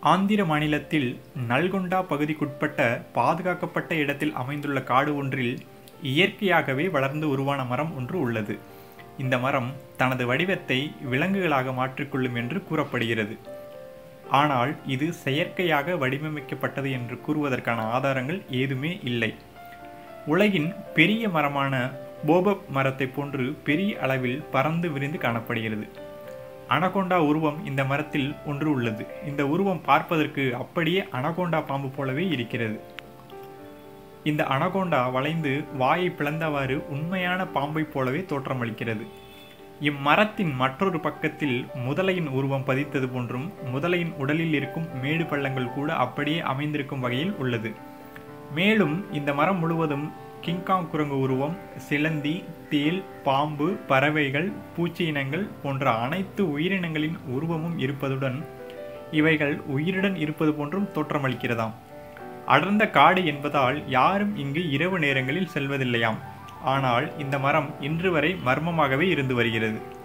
ஆந்திர மாநிலத்தில் நல்கொண்டா பகுதிக்குட்பட்ட பாதுகாக்கப்பட்ட இடத்தில் அமைந்துள்ள காடு ஒன்றில் இயற்கையாகவே வளர்ந்து உருவான மரம் ஒன்று உள்ளது இந்த மரம் தனது வடிவத்தை விலங்குகளாக மாற்றிக்கொள்ளும் என்று கூறப்படுகிறது ஆனால் இது செயற்கையாக வடிவமைக்கப்பட்டது என்று கூறுவதற்கான ஆதாரங்கள் ஏதுமே இல்லை உலகின் பெரிய மரமான போபப் மரத்தை போன்று பெரிய அளவில் பறந்து விரிந்து காணப்படுகிறது அனகோண்டா உருவம் இந்த மரத்தில் ஒன்று உள்ளது இந்த உருவம் பார்ப்பதற்கு அப்படியே அனகோண்டா பாம்பு போலவே இருக்கிறது இந்த அனகோண்டா வளைந்து வாயை பிளந்தவாறு உண்மையான பாம்பை போலவே தோற்றமளிக்கிறது இம்மரத்தின் மற்றொரு பக்கத்தில் முதலையின் உருவம் பதித்தது போன்றும் முதலையின் உடலில் இருக்கும் மேடு பள்ளங்கள் கூட அப்படியே அமைந்திருக்கும் வகையில் உள்ளது மேலும் இந்த மரம் முழுவதும் கிங்காங் குரங்கு உருவம் சிலந்தி தேல் பாம்பு பறவைகள் பூச்சி இனங்கள் போன்ற அனைத்து உயிரினங்களின் உருவமும் இருப்பதுடன் இவைகள் உயிருடன் இருப்பது போன்றும் தோற்றமளிக்கிறதாம் அடர்ந்த காடு என்பதால் யாரும் இங்கு இரவு நேரங்களில் செல்வதில்லையாம் ஆனால் இந்த மரம் இன்று வரை மர்மமாகவே இருந்து வருகிறது